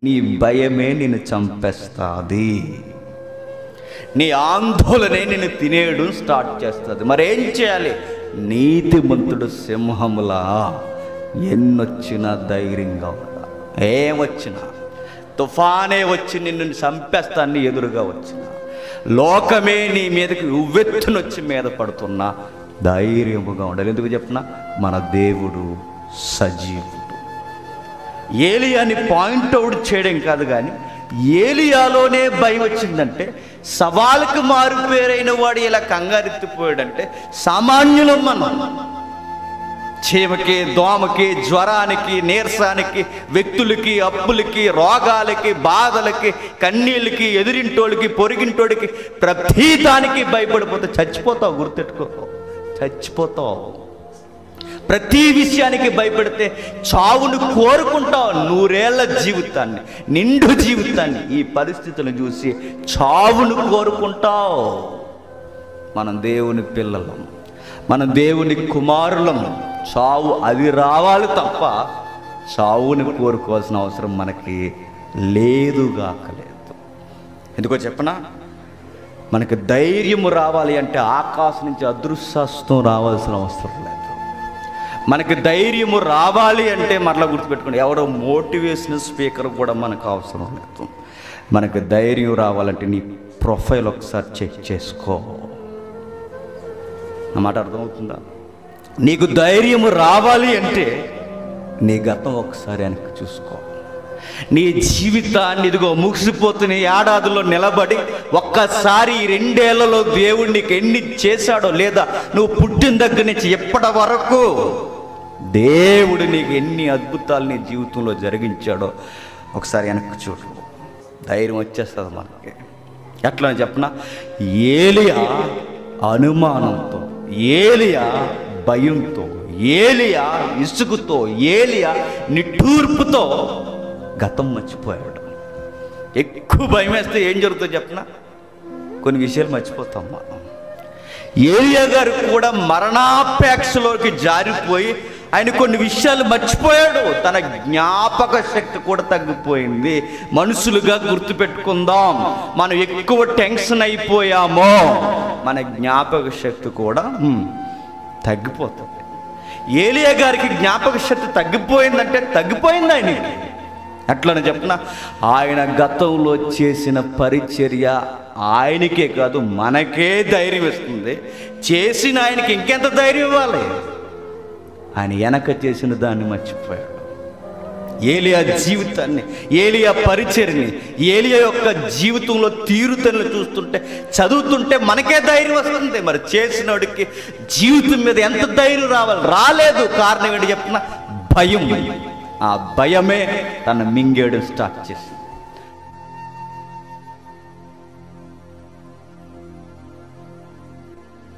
నీ భయమే నిన్ను చంపేస్తాది నీ ఆందోళనే నిన్ను తినేయడం స్టార్ట్ చేస్తుంది మరి ఏం చేయాలి నీతిమంతుడు సింహములా ఎన్నొచ్చినా ధైర్యంగా ఉండాలి ఏమొచ్చినా తుఫానే వచ్చి నిన్ను చంపేస్తాన్ని ఎదురుగా వచ్చిన లోకమే నీ మీదకి ఉవ్వెత్తునొచ్చి మీద పడుతున్నా ధైర్యముగా ఉండాలి ఎందుకు చెప్పిన మన దేవుడు సజీవుడు ఏలియాని పాయింట్ అవుట్ చేయడం కాదు కానీ ఏలియాలోనే భయం వచ్చిందంటే సవాలుకు మారుపేరైన వాడు ఇలా కంగారెత్తిపోయాడంటే సామాన్యులం మనం చీమకి దోమకి జ్వరానికి నీరసానికి వ్యక్తులకి అప్పులకి రోగాలకి బాధలకి కన్నీళ్ళకి ఎదిరింటోళ్ళకి పొరిగింటోడికి ప్రతి దానికి భయపడిపోతే చచ్చిపోతావు గుర్తెట్టుకో చచ్చిపోతావు ప్రతి విషయానికి భయపడితే చావును కోరుకుంటావు నూరేళ్ల జీవితాన్ని నిండు జీవితాన్ని ఈ పరిస్థితులను చూసి చావును కోరుకుంటావు మనం దేవుని పిల్లలం మనం దేవుని కుమారులం చావు అది రావాలి తప్ప చావుని కోరుకోవాల్సిన అవసరం మనకి లేదుగాకలేదు ఎందుకో చెప్పనా మనకి ధైర్యము రావాలి అంటే ఆకాశం నుంచి అదృశ్యస్తం రావాల్సిన అవసరం లేదు మనకి ధైర్యము రావాలి అంటే మరలా గుర్తుపెట్టుకోండి ఎవడో మోటివేషనల్ స్పీకర్ కూడా మనకు అవసరం లేదు మనకి ధైర్యం రావాలంటే నీ ప్రొఫైల్ ఒకసారి చెక్ చేసుకో నా మాట అర్థమవుతుందా నీకు ధైర్యము రావాలి అంటే నీ గతం ఒకసారి వెనక్కి చూసుకో నీ జీవితాన్ని ఇదిగో ముగిసిపోతున్న ఈ ఏడాదిలో నిలబడి ఒక్కసారి ఈ రెండేళ్లలో దేవుడు నీకు ఎన్ని చేశాడో లేదా నువ్వు పుట్టిన దగ్గర నుంచి ఎప్పటి వరకు దేవుడు నీకు ఎన్ని అద్భుతాలు నీ జీవితంలో జరిగించాడో ఒకసారి వెనక్కి చూడు ధైర్యం వచ్చేస్తుంది మనకి ఎట్లా అని చెప్పనా ఏలియా అనుమానంతో ఏలియా భయంతో ఏలియా ఇసుగుతో ఏలియా నిట్టూర్పుతో గతం మర్చిపోయాడు ఎక్కువ భయం వేస్తే ఏం జరుగుతుందో చెప్పనా కొన్ని విషయాలు మర్చిపోతాం మనం ఏలియా గారు కూడా మరణాపేక్షలోకి జారిపోయి ఆయన కొన్ని విషయాలు మర్చిపోయాడు తన జ్ఞాపక శక్తి కూడా తగ్గిపోయింది మనుషులుగా గుర్తుపెట్టుకుందాం మనం ఎక్కువ టెన్షన్ అయిపోయామో మన జ్ఞాపక శక్తి కూడా హ్మ్, తగ్గిపోతుంది ఏలియా గారికి జ్ఞాపక శక్తి తగ్గిపోయిందంటే తగ్గిపోయింది ఆయనకి అట్లని చెప్పిన ఆయన గతంలో చేసిన పరిచర్య ఆయనకే కాదు మనకే ధైర్యం ఇస్తుంది చేసిన ఆయనకి ఇంకెంత ధైర్యం ఇవ్వాలి ఆయన వెనక చేసిన దాన్ని మర్చిపోయాడు ఏలియా జీవితాన్ని ఏలియా పరిచర్ని ఏలియా యొక్క జీవితంలో తీరుతలను చూస్తుంటే చదువుతుంటే మనకే ధైర్యం వస్తుంది మరి చేసినోడికి జీవితం మీద ఎంత ధైర్యం రావాలి రాలేదు కారణం ఏంటి చెప్పిన భయం ఆ భయమే తన మింగేయడం స్టార్ట్ చేసింది